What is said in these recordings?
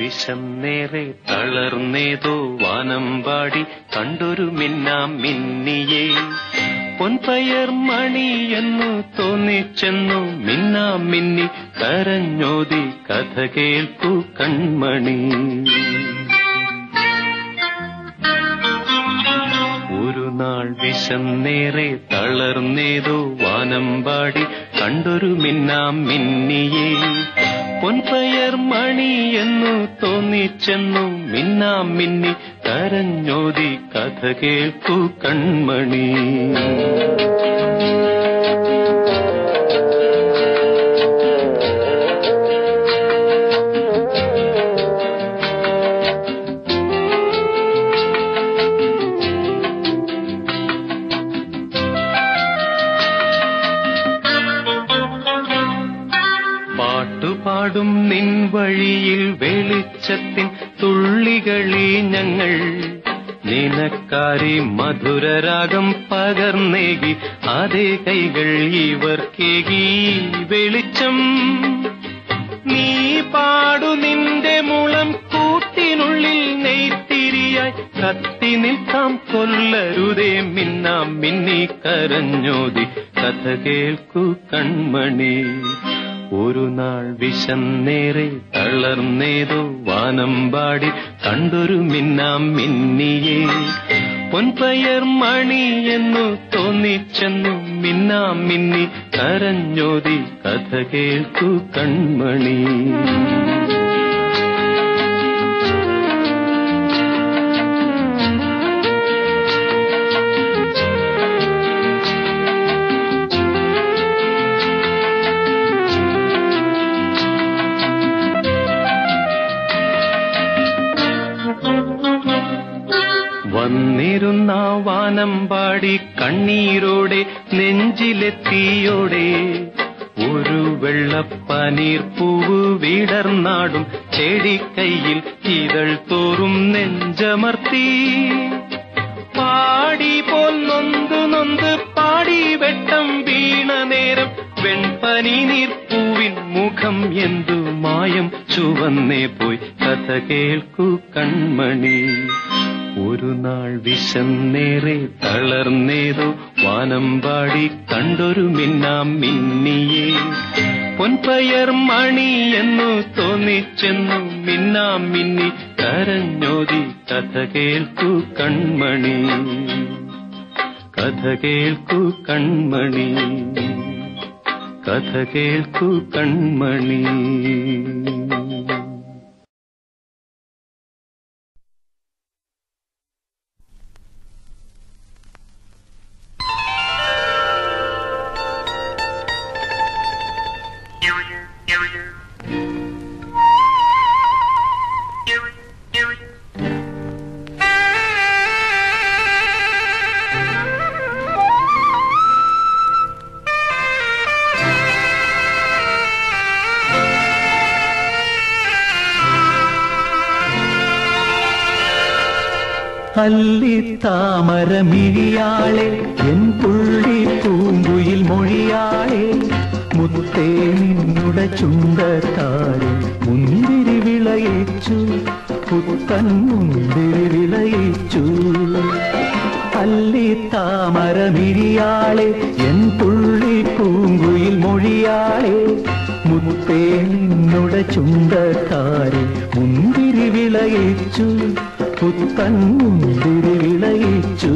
വിശന്നേറെ തളർന്നേതോ വാനമ്പാടി കണ്ടൊരു മിന്നാം മിന്നിയെ പൊൻപയർ മണി എന്നു തോന്നിച്ചെന്നു മിന്നാം മിന്നി കരഞ്ഞോതി കഥ കേൾക്കൂ കൺമണി ഒരു നാൾ വിശന്നേറെ തളർന്നേതോ വാനമ്പാടി കണ്ടൊരു മിന്നാം മിന്നിയെ പൊൻപയർ മണി എന്നു തോന്നിച്ചെന്നു മിന്നാം മിന്നി കരഞ്ഞോതി കഥ കേൾക്കൂ കൺമണി പാട്ടുപാടും നിൻ വഴിയിൽ വെളിച്ചത്തിൻ തുള്ളികളി ഞങ്ങൾ നിനക്കാരി മധുരരാഗം പകർന്നേകി അതേ കൈകൾ ഇവർക്കേകി വെളിച്ചം നീ പാടു നിന്റെ മുളം കൂട്ടിനുള്ളിൽ നെയ്ത്തിരിയായി കത്തി നിൽക്കാം കൊല്ലരുതേ മിന്നാം മിന്നി കരഞ്ഞോതി കഥ കേൾക്കൂ കൺമണി ഒരു നാൾ വിശന്നേറെ തളർന്നേതോ വാനമ്പാടി കണ്ടൊരു മിന്നാം മിന്നിയെ പൊൻപയർ മണി എന്നു തോന്നിച്ചെന്നു മിന്നാം മിന്നി കരഞ്ഞോതി കഥ കേൾക്കൂ കൺമണി വന്നിരുന്ന വാനമ്പാടി കണ്ണീരോടെ നെഞ്ചിലെത്തിയോടെ ഒരു വെള്ളപ്പനീർ പൂവ് വിടർന്നാടും ചെടിക്കൈയിൽ ഇതൾ തോറും നെഞ്ചമർത്തി പാടി പോൽ നൊന്ത് നൊന്ത് പാടി വെട്ടം വീണ നേരം വെൺപനി നീർപ്പൂവിൻ മുഖം എന്തു മായം ചുവന്നേ പോയി കഥ കേൾക്കൂ കൺമണി ഒരു നാൾ വിശന്നേറെ തളർന്നേതോ വാനമ്പാടി കണ്ടൊരു മിന്നാം മിന്നിയെ പൊൻപയർ മണി എന്നു തോന്നിച്ചെന്നു മിന്നാം മിന്നി കരഞ്ഞോതി കഥ കേൾക്കൂ കൺമണി കഥ കേൾക്കൂ കൺമണി കഥ കേൾക്കൂ കൺമണി അല്ലിത്താമരമിഴിയാളെ എൻ പുള്ളി പൂങ്കുയിൽ മൊഴിയാളെ മുത്തേ നിന്നുടെ ചുണ്ടത്താരെ മുന്തിരി വിളയിച്ചു പുത്തൻ മുന്തിരി വിളയിച്ചു അല്ലിത്താമരമിഴിയാളെ എൻ പുള്ളി പൂങ്കുയിൽ മൊഴിയാളെ മുത്തേ നിന്നുടെ ചുണ്ടത്താരെ മുന്തിരി വിളയിച്ചു പുത്തൻ മുന്തിരി വിളയിച്ചു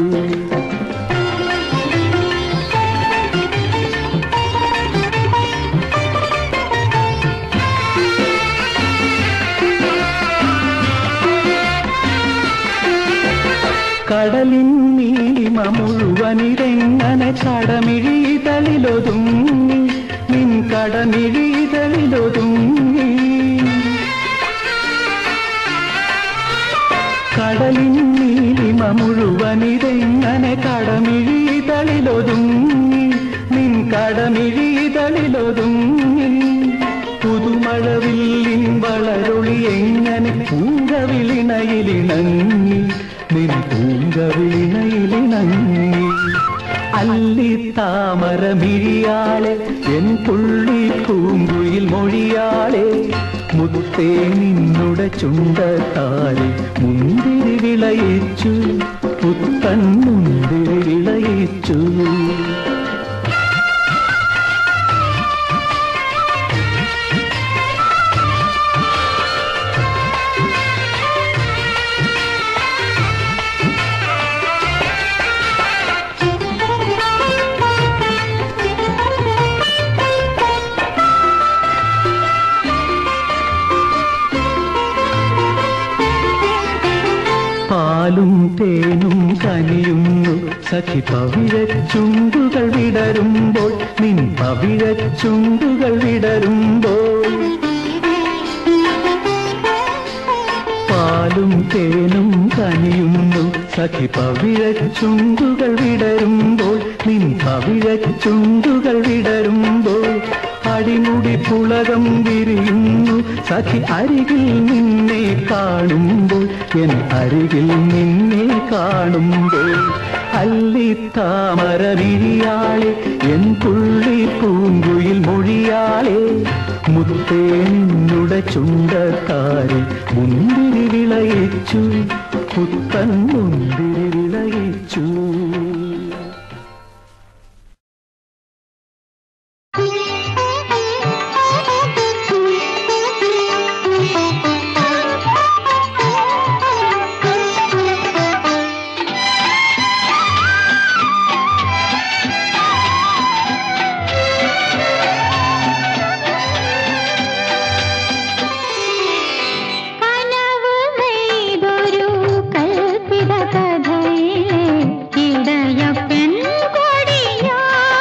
കടലിൻ നീലിമ മുഴുവനിതെങ്ങനെ കടമിഴിതളിലൊതുങ്ങി നിൻ കടമിഴിതളിലൊതുങ്ങി കടലിൻ നീലിമ മുഴുവനിതെങ്ങനെ കടമിഴിതളിലൊതുങ്ങി നിൻ കടമിഴിതളിലൊതുങ്ങി പുതുമഴവില്ലിൻ വളരൊളി എങ്ങനെ പൂങ്കവിളിണയിലിണങ്ങി നിൻ പൂങ്കവിളിണയിലിണങ്ങി അല്ലിത്താമരമിഴിയാളെ എൻ പുള്ളി പൂങ്കുയിൽ മൊഴിയാളെ മുത്തേ നിന്നുടെ ചുണ്ടത്താരി മുന്തിരി വിളയിച്ചു പുത്തൻ മുന്തിരി വിളയിച്ചു പാലും തേനും കനിയുന്നു സഖി പവിഴച്ചുണ്ടുകൾ വിടരുമ്പോൾ നിൻ പവിഴച്ചുണ്ടുകൾ വിടരുമ്പോൾ പാലും തേനും കനിയുന്നു സഖി പവിഴച്ചുണ്ടുകൾ വിടരുമ്പോൾ നിൻ പവിഴച്ചുണ്ടുകൾ വിടരുമ്പോൾ അടിമുടി പുളകം വിരിയുന്നു സഖി അരികിൽ നിന്നെ കാണുമ്പോൾ എൻ അരികിൽ നിന്നെ കാണുമ്പോൾ അല്ലിത്താമര വിരിയാളെ എൻ പുള്ളി പൂങ്കുയിൽ മൊഴിയാളെ മുത്തേ നിന്നുടെ ചുണ്ടക്കാരി മുന്തിരി വിളയിച്ചു പുത്തൻ മുന്തിരി വിളയിച്ചു കനവ് നെയ്തൊരു കൽപ്പിത കഥയിലെ ഇടയ പെൺകൊടിയാൻ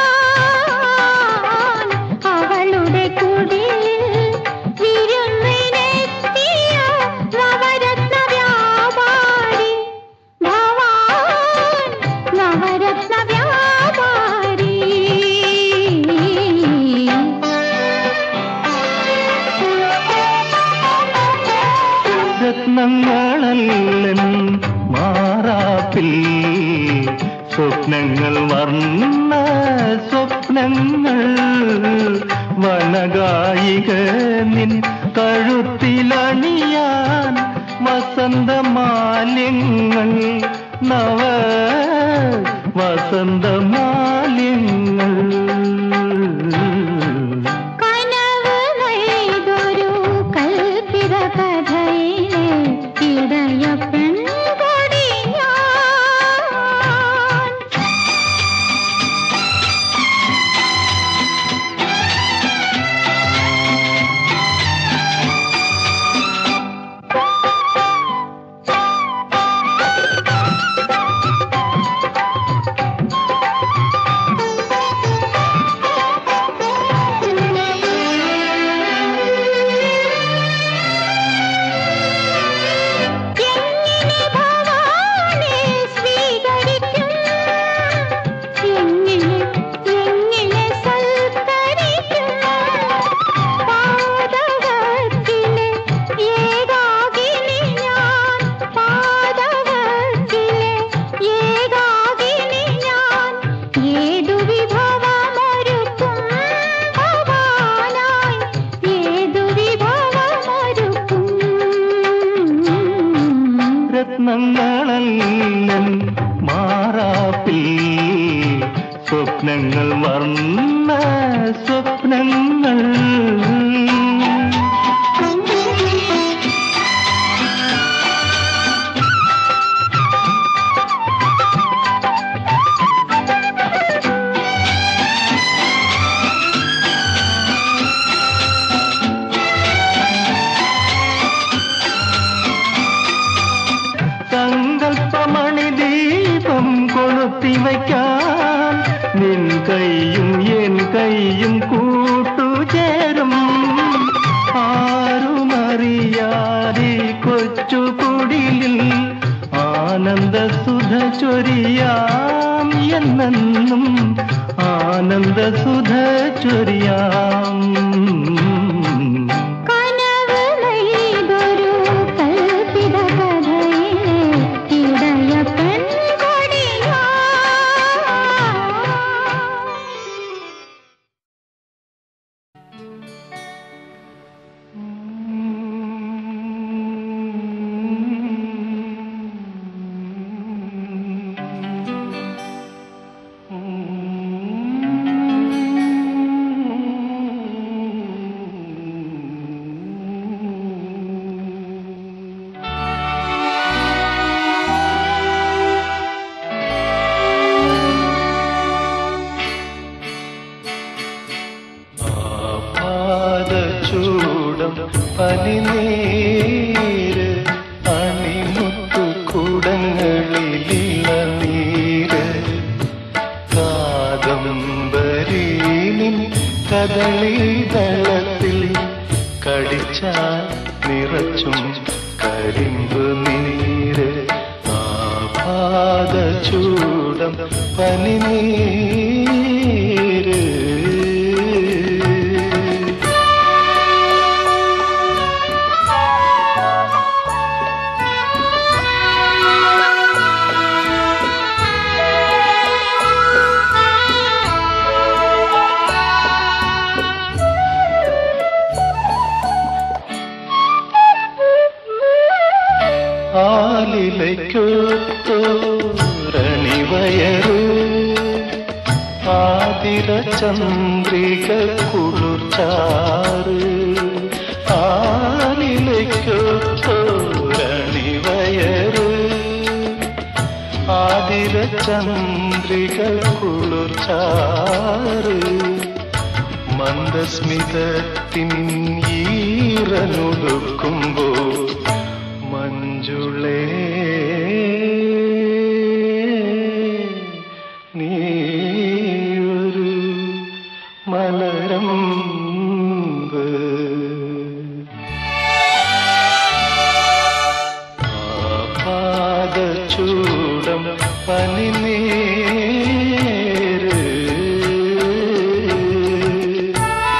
അവളുടെ കുടിലിൽ വിരുന്നിനെത്തിയ നവരത്ന വ്യാപാരി ഭവാൻ നവരത്ന വ്യാപാരി രത്നങ്ങളല്ലൻ മാറാപ്പിൽ സ്വപ്നങ്ങൾ വർണ്ണ സ്വപ്നങ്ങൾ വനഗായിക നിൻ കഴുത്തിലണിയാൻ വസന്തമാല്യങ്ങൾ നവ വസന്തമാല്യങ്ങൾ കനവ് നെയ്തൊരു കൽപ്പിത കഥയിലെ ഇടയ പെൺകൊടിയാൻ എങ്ങനെ ഭവാനെ സ്വീകരിക്കും എങ്ങനെ എങ്ങനെ സൽക്കരിക്കും പാദവത്തിലെ ഏകാകിനി ഞാൻ പാദവത്തിലെ ഏകാകിനി ഞാൻ ഏതു വിഭവമൊരുക്കും ഭവാനായി ഏതു വിഭവമൊരുക്കും രത്നങ്ങളല്ലൻ മാറാപ്പിൽ സ്വപ്നങ്ങൾ വർണ്ണ സ്വപ്നങ്ങൾ സങ്കല്പമണി ദീപം കൊളുത്തി വയ്ക്കാൻ നിൻ കൈയും എൻ കൈയും കൂട്ടുചേരും ആരുമറിയാതെ കൊച്ചു കുടിലിൽ ആനന്ദ സുധ ചൊരിയാം എന്നെന്നും ആനന്ദ സുധ ചൊരിയാം കനവ് നെയ്തൊരു കൽപ്പിത കഥയിലെ ഇടയ പെൺകൊടിയാൻ Mm-hmm. കരങ്ങളിലിളനീര് കാദംബരീനിൻ കദളീതളത്തിൽ കടിച്ചാൽ നിറച്ചും കരിമ്പ് നീര് ആപാദചൂടം പനിനീര് ആലിലയ്ക്കൊത്തോരണിവയറു ആതിര ചന്ദ്രിക കുളിർച്ചാറ് ആലിലയ്ക്കൊത്തോരണിവയറു ആതിര ചന്ദ്രിക കുളിർച്ചാറ് മന്ദസ്മിതത്തിൻ ഈറനൊടുക്കുമ്പോൾ മഞ്ജുളേ നീയൊരു മലരമ്പ് പാദചൂടം പനിനീര്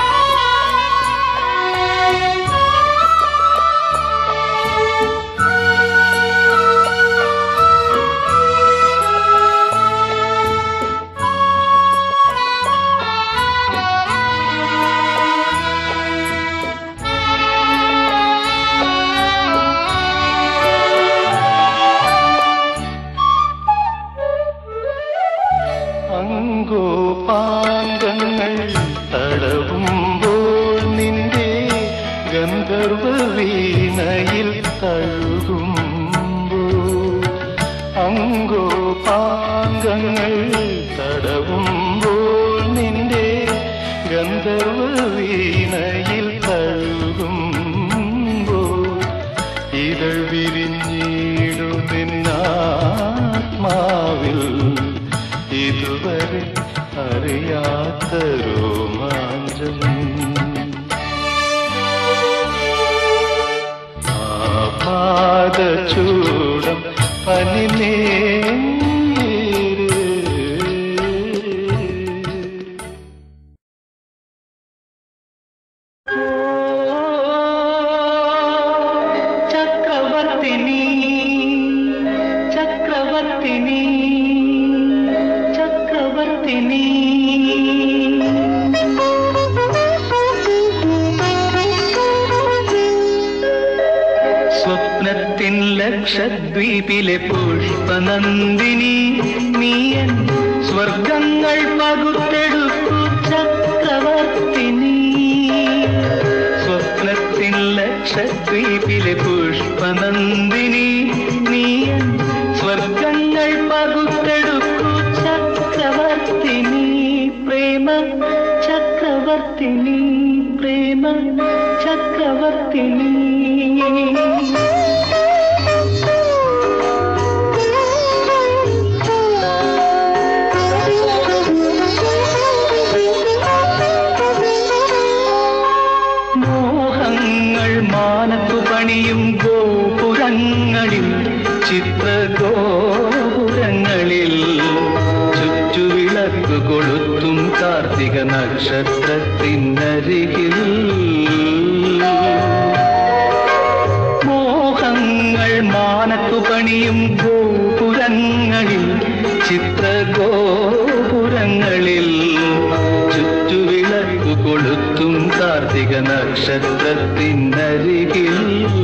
അങ്കോപാംഗങ്ങൾ തടവുമ്പോൾ നിന്റെ ഗന്ധർവ വീണയിൽ തഴുകുമ്പോൾ അങ്കോപാംഗങ്ങൾ തടവുമ്പോൾ നിന്റെ ഗന്ധർവ വീണയിൽ തഴുകുമ്പോൾ ഇതൾ വിരിഞ്ഞിടുമെന്നാത്മാവിൽ ഇതുവരെ അറിയാത്ത രോമാഞ്ചം ആപാദചൂടം പനിനീര് ചക്രവർത്തിനി ചക്രവർത്തിനി ചക്രവർത്തിനി സ്വപ്നത്തിൻ ലക്ഷദ്വീപിലെ പുഷ്പനന്ദിനി നീയൻ സ്വർഗങ്ങൾ പകുത്തെടുക്കു ചക്രവർത്തിനി സ്വപ്നത്തിൻ ലക്ഷദ്വീപിലെ പുഷ്പനന്ദിനി നീയൻ സ്വർഗങ്ങൾ പകുത്തെടുക്കു ചക്രവർത്തിനി പ്രേമ ചക്രവർത്തിനി പ്രേമ ചക്രവർത്തിനി മോഹങ്ങൾ മാനത്തു പണിയും ഗോപുരങ്ങളിൽ ചിത്രഗോപുരങ്ങളിൽ ചുറ്റുവിളക്ക് കൊളുത്തും കാർത്തിക നക്ഷത്രത്തിനരികിൽ മോഹങ്ങൾ മാനത്തു പണിയും ഗോപുരങ്ങളിൽ ചിത്രഗോപുരങ്ങളിൽ ചുറ്റുവിളക്കു കൊളുത്തും കാർത്തിക നക്ഷത്രത്തിനരികിൽ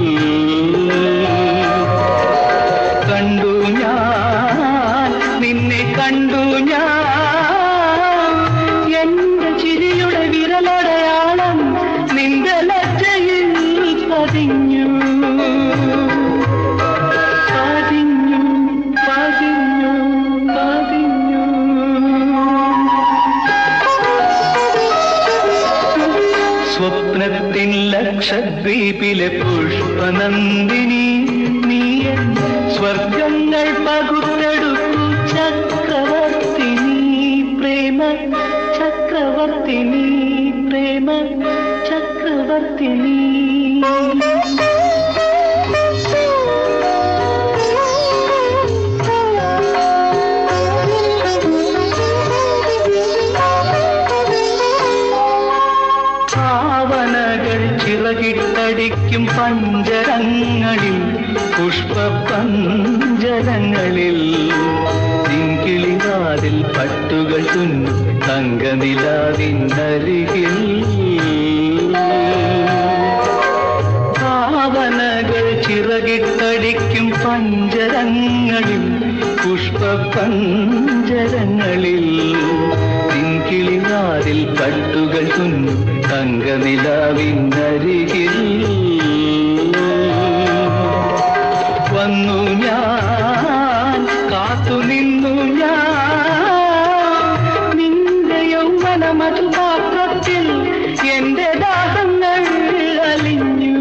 കണ്ടു ഞാൻ നിന്നെ കണ്ടു ഞാൻ എന്റെ ചിരിയുടെ വിരലടയാളം നിന്റെ ലജ്ജയിൽ പതിഞ്ഞു പതിഞ്ഞു പതിഞ്ഞു പതിഞ്ഞു സ്വപ്നത്തിൻ ലക്ഷദ്വീപിലെ പുഷ്പനന്ദിനി നീ സ്വർഗങ്ങൾ സ്വർഗങ്ങൾ പകുത്തെടുക്കൂ ചക്രവർത്തിനി പ്രേമ ചക്രവർത്തിനി പ്രേമ ചക്രവർത്തിനി ഭാവനകൾ ചിറകിട്ടടിക്കും പഞ്ചരങ്ങളിൽ പുഷ്പപഞ്ചരങ്ങളിൽ തിങ്കിളിവാതിൽ പട്ടുകൾ തുന്നും തങ്കനിലാവിന്നരികിൽ ഭാവനകൾ ചിറകിട്ടടിക്കും പഞ്ചരങ്ങളിൽ പുഷ്പപഞ്ചരങ്ങളിൽ തിങ്കിളിവാതിൽ പട്ടുകൾ തുന്നും തങ്കനിലാവിന്നരികിൽ വന്നു ഞാൻ കാത്തു നിന്നു ഞാൻ നിന്റെ യൗവന മധുപാത്രത്തിൽ എന്റെ ദാഹങ്ങൾ അലിഞ്ഞു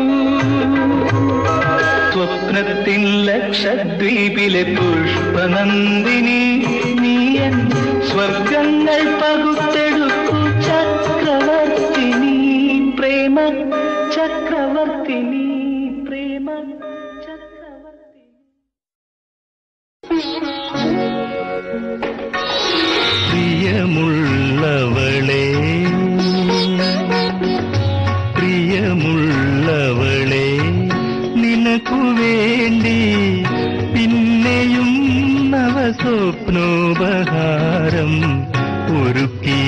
സ്വപ്നത്തിൻ ലക്ഷദ്വീപിലെ പുഷ്പനന്ദിനി നീയൻ സ്വർഗങ്ങൾ പകുത്തെടുക്കു ചക്രവർത്തിനി പ്രേമ ചക്രവർത്തിനി പ്രേമ ചക്രവർത്തിനി പ്രിയമുള്ളവളെ പ്രിയമുള്ളവളെ നിനക്കു വേണ്ടി പിന്നെയും നവസ്വപ്നോപഹാരം ഒരുക്കി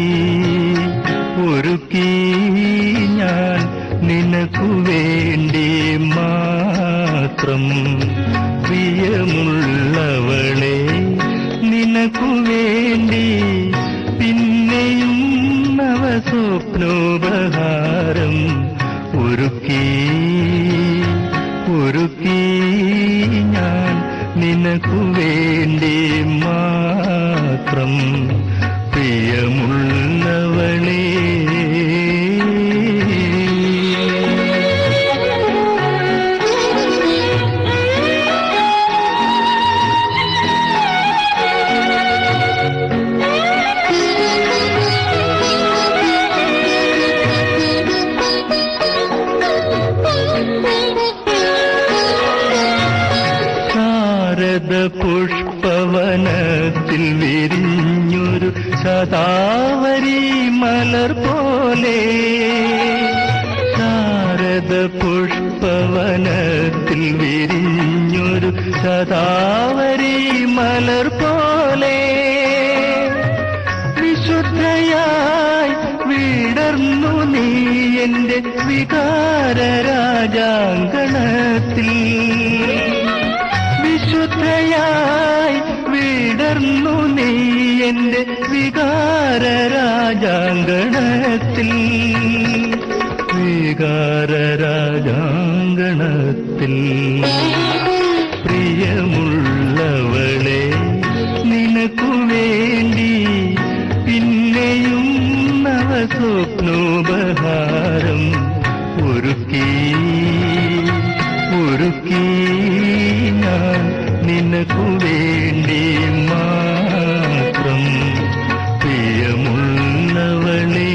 ഒരുക്കി ഞാൻ നിനക്കു വേണ്ടി മാത്രം പ്രിയമുള്ളവളെ നിനക്കു വേണ്ടി പിന്നെയും നവസ്വപ്നോപഹാരം ഒരുക്കി ഒരുക്കി ഞാൻ നിനക്കു വേണ്ടി മാത്രം പ്രിയമുള്ളവളേ ശാരദ പുഷ്പവനത്തിൽ വിരിഞ്ഞൊരു ശതാവരി മലർ പോലെ ശാരദ പുഷ്പവനത്തിൽ വിരിഞ്ഞൊരു ശതാവരി മലർ പോലെ വിശുദ്ധയായി വിടർന്നു നീ എന്റെ വികാര രാജാങ്കണത്തിൽ വിശുദ്ധയായി വിടർന്നു നീ എന്റെ വികാര രാജാങ്കണത്തിൽ വികാര രാജാങ്കണത്തിൽ പ്രിയമുള്ളവളെ നിനക്കു വേണ്ടി പിന്നെയും നവസ്വപ്നോപഹാരം ഒരുക്കി ഒരുക്കി ഞാൻ നിനക്കു വേണ്ടി മാത്രം പ്രിയമുള്ളവളേ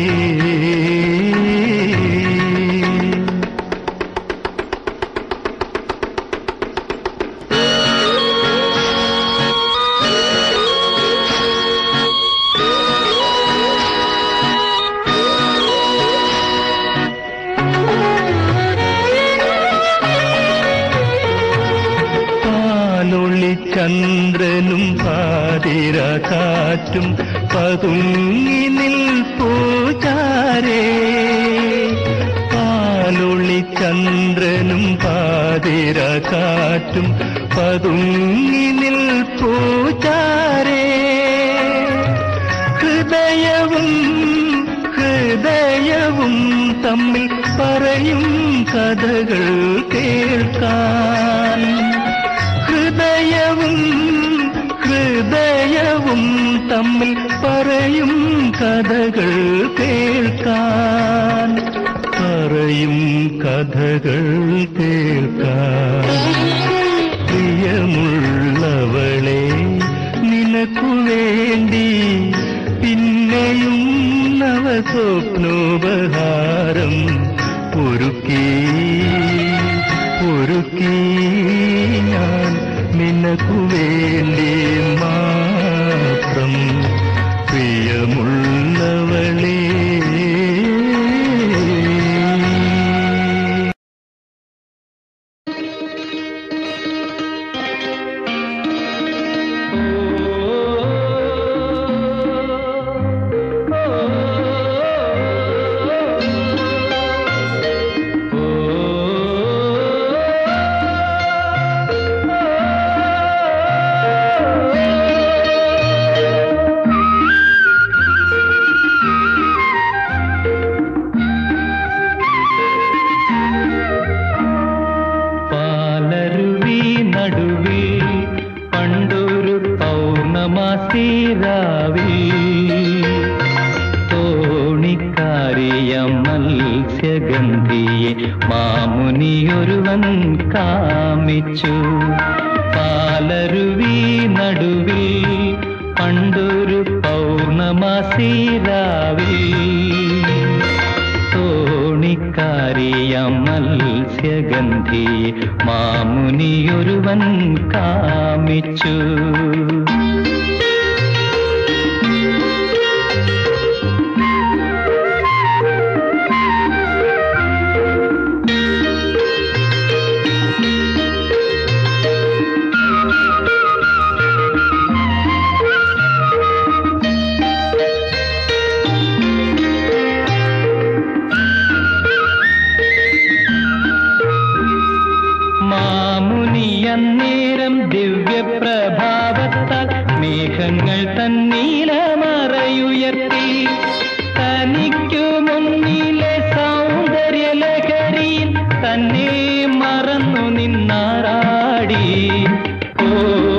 പാലൊളി ചന്ദ്രനും പാതിര കാറ്റും പതുങ്ങി നിൽപ്പൂചാരേ പാലൊളി ചന്ദ്രനും പാതിര കാറ്റും പതുങ്ങി നിൽപ്പൂചാരേ ഹൃദയവും ഹൃദയവും തമ്മിൽ പറയും കഥകൾ കേൾക്കാൻ ഹൃദയവും ഹൃദയവും തമ്മിൽ പറയും കഥകൾ കേൾക്കാൻ പറയും കഥകൾ കേൾക്കാൻ പ്രിയ പ്രിയമുള്ളവളെ നിനക്കു വേണ്ടി പിന്നെയും നവസ്വപ്നോപഹാരം ഒരുക്കി ഒരുക്കി ഞാൻ നിനക്കു വേണ്ടി മാത്രം പ്രിയമുള്ളവളേ പാലരുവി നടുവി പണ്ടൊരു പൗർണമാസി രാവി തോണിക്കാരിയ മത്സ്യഗന്ധിയെ മാമുനിയൊരുവൻ കാമിച്ചു പാലരുവി നടുവി പണ്ടൊരു പൗർണമാസി രാവി തോണിക്കാരിയ മത്സ്യഗന്ധിയെ മാമുനിയൊരുവൻ കാമിച്ചു മാമുനിയന്നേരം ദിവ്യപ്രഭാവത്താൽ മേഘങ്ങൾ തന്നീലമറയുയർത്തി തനിക്കു മുന്നിലെ സൗന്ദര്യലഹരിയിൽ തന്നെ മറന്നു നിന്നാറാടി ഓ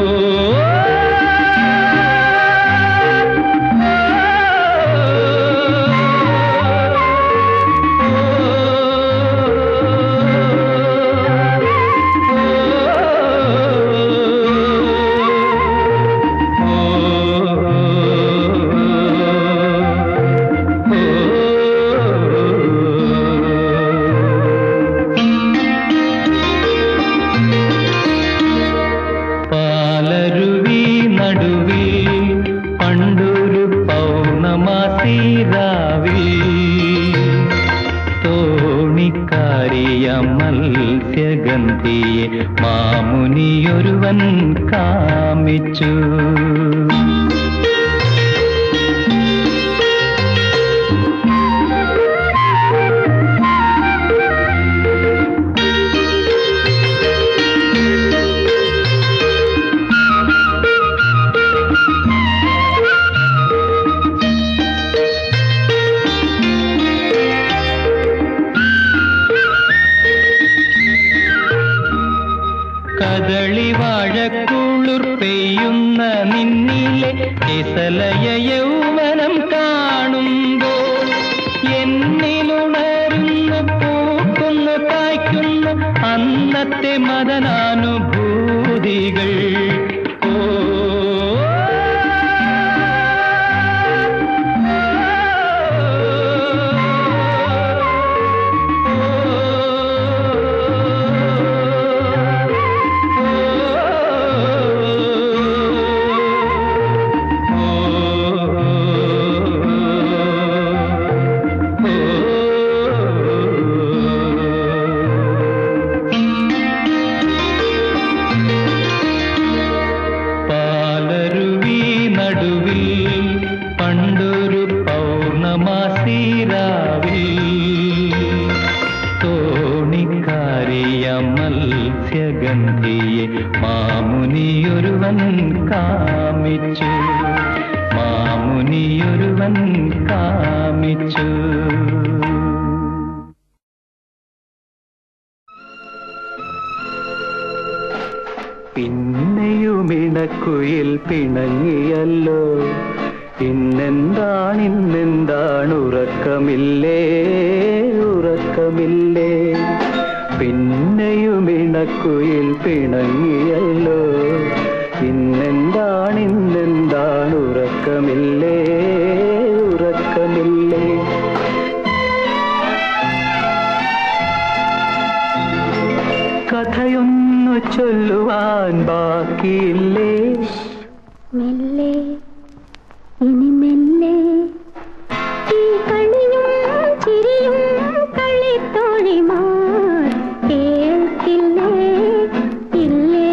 പാലരുവി നടുവി പണ്ടൊരു പൗർണമാസി രാവി തോണിക്കാരിയ മത്സ്യഗന്ധിയെ മാമുനിയൊരുവൻ കാമിച്ചു കദളി വാഴക്കുളിർ പെയ്യുന്ന നിന്നിലെ കിസലയ യൗവനം കാണുമ്പോൾ എന്നിലുണരുന്ന പൂക്കുന്ന കായ്ക്കുന്ന അന്നത്തെ മദനാനുഭൂതികൾ ഓ പാലരുവി നടുവിൽ പണ്ടൊരു പൗർണമാസി രാവിൽ തോണിക്കാരിയ മത്സ്യഗന്ധിയെ മാമുനിയൊരുവൻ കാമിച്ചു മാമുനിയൊരുവൻ കാമിച്ചു പിന്നെയുമിണക്കുയിൽ പിണങ്ങിയല്ലോ ഇന്നെന്താണ് ഇന്നെന്താണ് ഉറക്കമില്ലേ ഉറക്കമില്ലേ പിന്നെ പിന്നെയും ഇണക്കുയിൽ പിണങ്ങിയല്ലോ ഇന്നെന്താണ് ഇന്നെന്താണ് ഉറക്കമില്ലേ ഉറക്കമില്ലേ കഥയൊന്നു ചൊല്ലുവാൻ ബാക്കിയില്ലേ മെല്ലെ ഇനി മെല്ലെ ഈ കളിയും ചിരിയും കളിത്തോഴിമാർ കേൾക്കില്ലേ ഇല്ലേ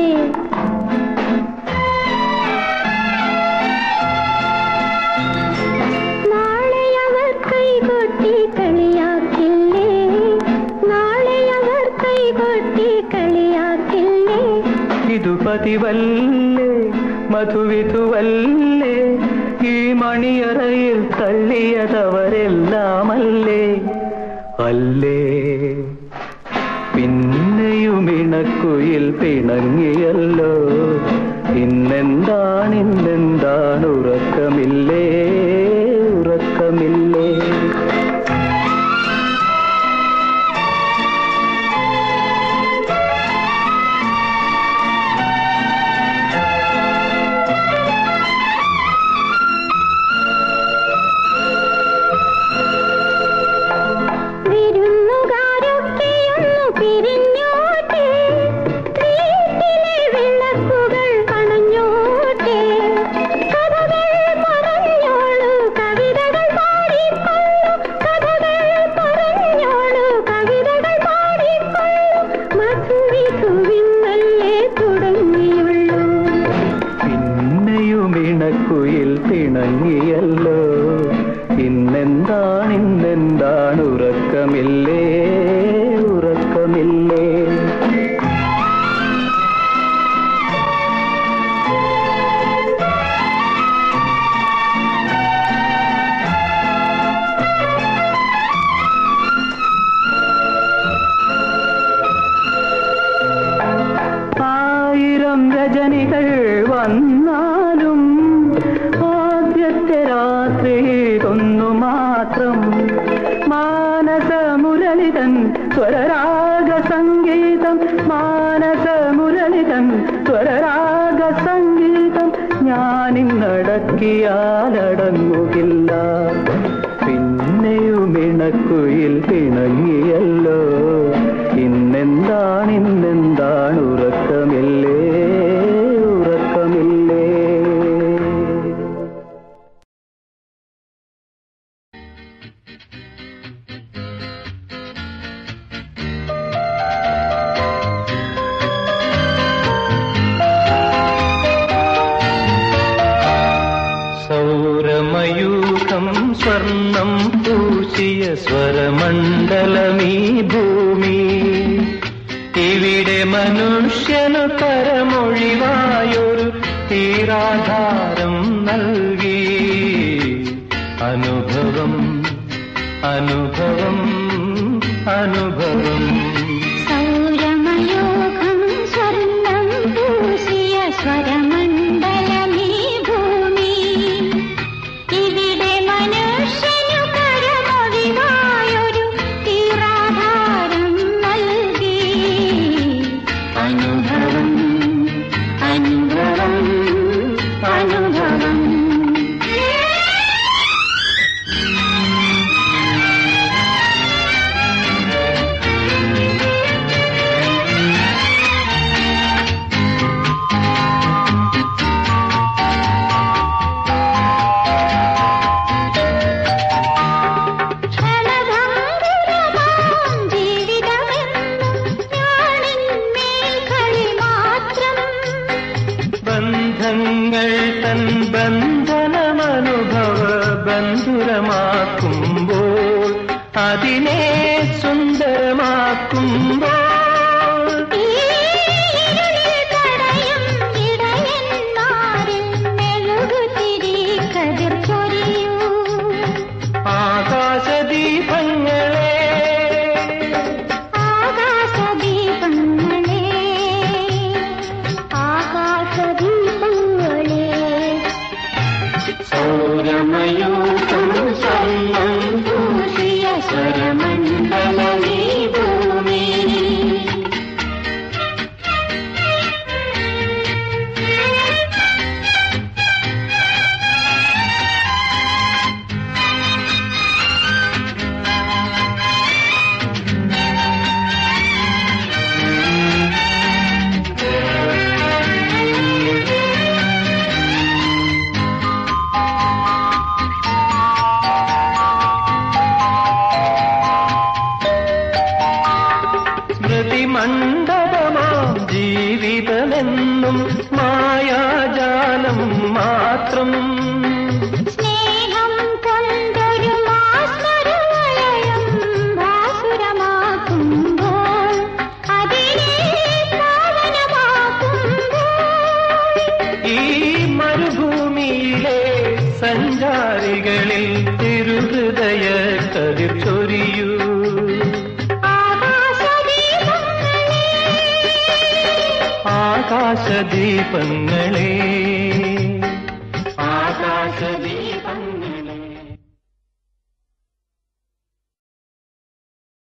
നാളെ അവർ കൈകൊട്ടി കളിയാക്കില്ലേ നാളെ അവർ കൈകൊട്ടി കളിയാക്കില്ലേ ഇതു പതിവല്ലേ മധുവിധുവല്ലേ ഈ മണിയറയിൽ തള്ളിയതവരെല്ലാമല്ലേ അല്ലേ പിന്നെയും ഇണക്കുയിൽ പിണങ്ങിയല്ലോ ഇന്നെന്താണ് ഇന്നെന്താണ് ഉറക്കമില്ലേ ഉറക്കമില്ലേ വിരുന്നുകാരൊക്കെയൊന്നു പിരിഞ്ഞോട്ടെ വീട്ടിലെ വിളക്കുകൾ അണഞ്ഞോട്ടെ കഥകൾ പറഞ്ഞോളൂ കവിതകൾ പാടിക്കൊള്ളു കഥകൾ പറഞ്ഞോളൂ കവിതകൾ പാടിക്കൊള്ളു മധുവിധുവിന്നല്ലേ തുടങ്ങിയുള്ളൂ പിന്നെയും ഇണക്കുയിൽ പിണങ്ങിയല്ലോ ഇന്നെന്താണ് ഇന്നെന്താണ് ഉറക്കമില്ലേ ഉറക്കമില്ലേ ആയിരം രജനികൾ വന്നാലും ആദ്യത്തെ രാത്രി ഒന്നു മാത്രം മാനസ മുരളിതൻ സ്വരരാഗ സംഗീതം മാനസ മുരളിതൻ സ്വരരാഗ സംഗീതം ഞാനിന്നടക്കിയാലടങ്ങുകില്ല പിന്നെയും ഇണക്കുയിൽ പിണങ്ങിയല്ലോ ഇന്നെന്താണ് ഇന്നെന്താണ് ഉറക്കമില്ലേ ഉറക്കമില്ലേ സൗരമയൂഖം സ്വർണം പൂശിയ സ്വരമണ്ഡലമീ ഭൂമി ഇവിടെ മനുഷ്യനു പരമൊഴിവായൊരു തീരാധാരം നൽകി അനുഭവം അനുഭവം അനുഭവം സൗരമയോகம் സ്വർണം പൂശിയ സ്വരമണ്ഡലമീ ഭൂമി ഇവിടെ മനുഷ്യനു കരമൊഴിവായൊരു തീരാധാരം നൽകി അനുഭവം അനുഭവം അനുഭവം ക്ഷണഭംഗുരമാം ജീവിതമെന്നും ഞാണിന്മേൽ കളി മാത്രം ബന്ധങ്ങൾ തൻ ബന്ധനമനുഭവ ബന്ധുരമാക്കുമ്പോൾ അതിനെ സുന്ദരമാക്കുമ്പോൾ ഈ ഇരുളിൽ തടയും ഇടയന്മാരിൽ മെഴുകുതിരി കതിർ ചൊരിയൂ ആകാശദീപങ്ങളെ ആകാശദീപങ്ങളെ ആകാശദീപങ്ങളെ സൗരമയൂഖം സ്വർണം പൂശിയ സ്വരമണ്ഡലമീ ഭൂമി മാത്രം സ്നേഹം കൊണ്ടൊരു മാസ്മരവലയം ഭാസുരമാക്കുമ്പോൾ അതിനെ പാവനമാക്കുമ്പോൾ ഈ മരുഭൂമിയിലെ സഞ്ചാരികളിൽ തിരുഹൃദയ കതിർ ചൊരിയൂ ആകാശദീപങ്ങളെ ആകാശദീപങ്ങളെ